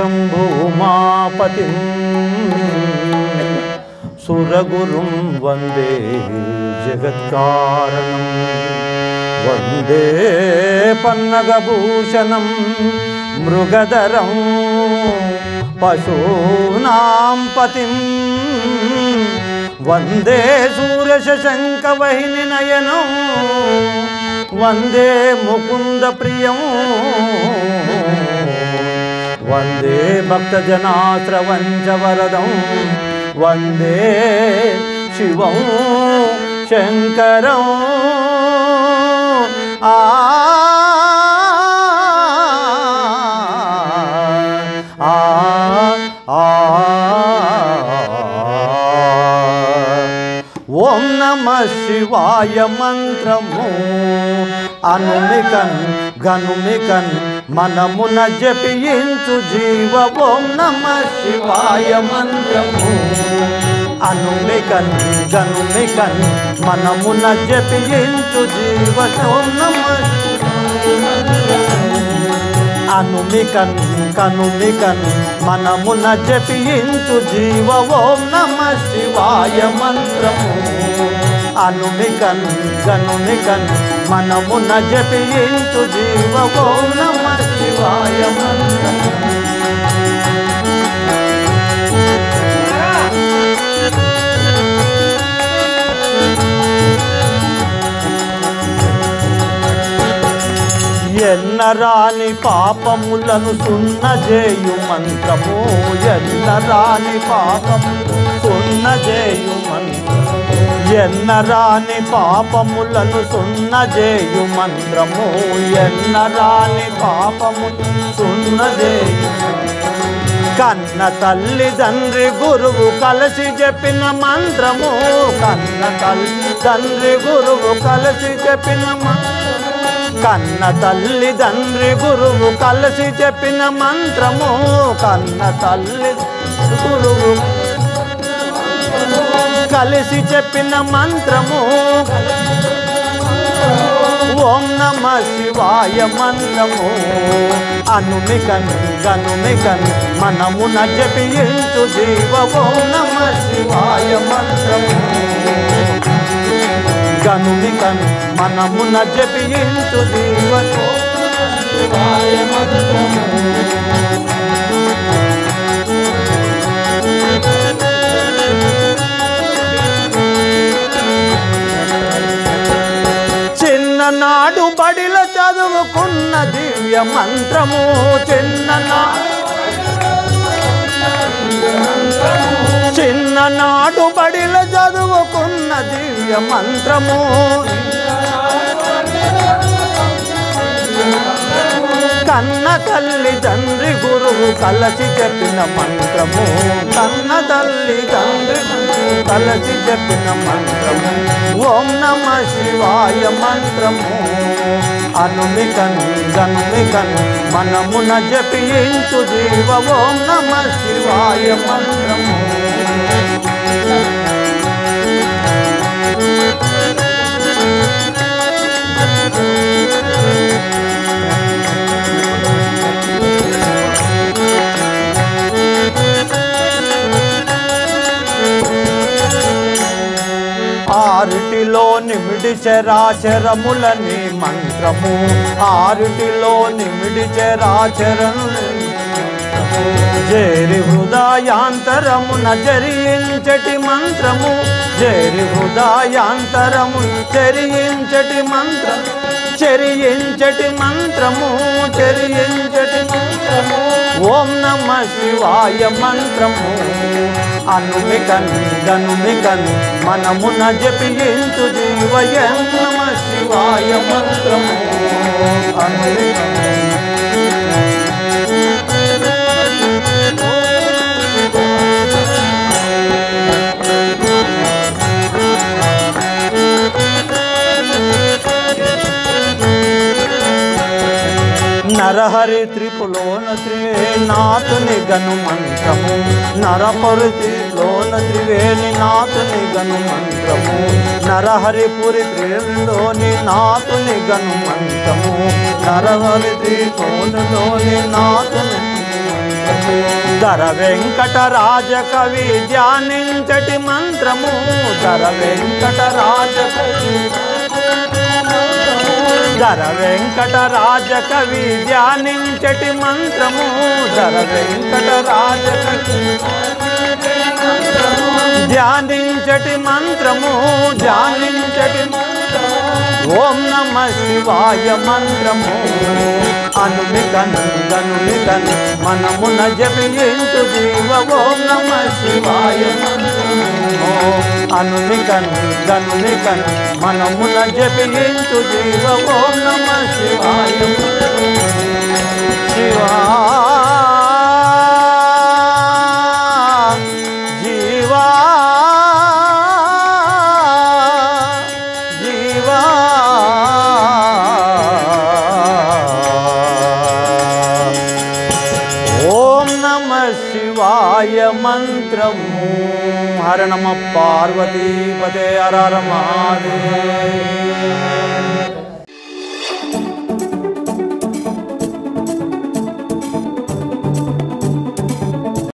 భూమాపతి సురగురుం వందే జగత్కారణం వందే పన్నగభూషణం మృగధరం పశూనాం పతిం వందే సూర్యశంకవహిని నయనం వందే ముకుంద ప్రియం వందే భక్తజనాశ్రవంచ వరదం వందే శివం శంకరం ఆ ఆ ఆ ఓం నమ శివాయ మంత్రము అనుమికన్ గనుమికన్ మనమున జపించు జీవ ఓం నమ శివాయ మంత్రము అనుమికన్ గనుమికన్ మనమున జపించు జీవ ఓం నమ అనుమికన్ కనుమికన్ మనమున జపించు జీవ ఓం నమ శివాయ మంత్రము అనుమికన్ గనుమికన్ మనమున జపించు జీవ ఓం నమ శివాయ మంత్రము ఎన్నరాని పాపములను సున్నజేయు మంత్రము ఎన్నరాని పాపములు సున్నజేయు మంత్రము ఎన్నరాని పాపములను సున్నజేయు మంత్రము ఎన్నరాని పాపము సున్నజేయు కన్న తల్లి తండ్రి గురువు కలిసి చెప్పిన మంత్రము కన్న తల్లి తండ్రి గురువు కలిసి చెప్పిన మంత్రము కన్న తల్లి తండ్రి గురువు కలిసి చెప్పిన మంత్రము కన్న తల్లి గురువు కలిసి చెప్పిన మంత్రము ఓం నమ శివాయ మంత్రము అనుమికన్ గనుమికన్ మనమున జపించు జీవ ఓం నమ శివాయ మంత్రము గనుమికన్ మనమున జపించు జీవ ఓం నమః శివాయ మంత్రము చిన్ననాడు బడిల చదువుకున్న దివ్య మంత్రము చిన్ననాడు చిన్ననాడు బడిల చదువుకున్న దివ్య మంత్రము కన్న తల్లి తండ్రి గురువు కలసి చెప్పిన మంత్రము కన్న తల్లి తండ్రి గురువు కలసి చెప్పిన మంత్రము ఓం నమ శివాయ మంత్రము అనుమికన్ గనుమికన్ మనమున జపించు జీవ ఓం నమ శివాయ మంత్రము ఆరుటిలో నిమిడి చరాచరములని మంత్రము ఆరుటిలో నిమిడి చరాచరములని జేరి హృదయాంతరమున జరించటి మంత్రము జేరి హృదయాంతరము చరించటి మంత్రము చరించటి మంత్రము చరించటి మంత్రము ఓం నమ శివాయ మంత్రము అనుమికన్ గనుమికన్ మనమున జపించు జీవయ నమ శివాయ మంత్రము అనుమికన్ నరహరి త్రిపులోన త్రివేణాథుని గను మంత్రము నరపరు త్రిలోన త్రివేణి నాథుని గను మంత్రము నరహరిపురి త్రిలోని నాథుని గను మంత్రము నరహరి త్రికోణలోని నాథుని ధర వెంకటరాజ కవి ధ్యానించటి మంత్రము ధర వెంకటరాజ కవి ధర వెంకటరాజ కవి ధ్యానించటి మంత్రము ధర వెంకటరాజ కవి ధ్యానించటి మంత్రము ధ్యానించటి మంత్రము ఓం నమ శివాయ మంత్రము అనుమికన్ గనుమికన్ మనమున జపించు జీవ ఓం నమ శివాయ మంత్రము అనుమికన్ గనుమికన్ మనమున జపించు జీవ ఓం నమ శివాయ శివా జీవా జీవా ఓం నమ శివాయ మంత్రము హర నమ పార్వతీపతే హర హర మహాదేవ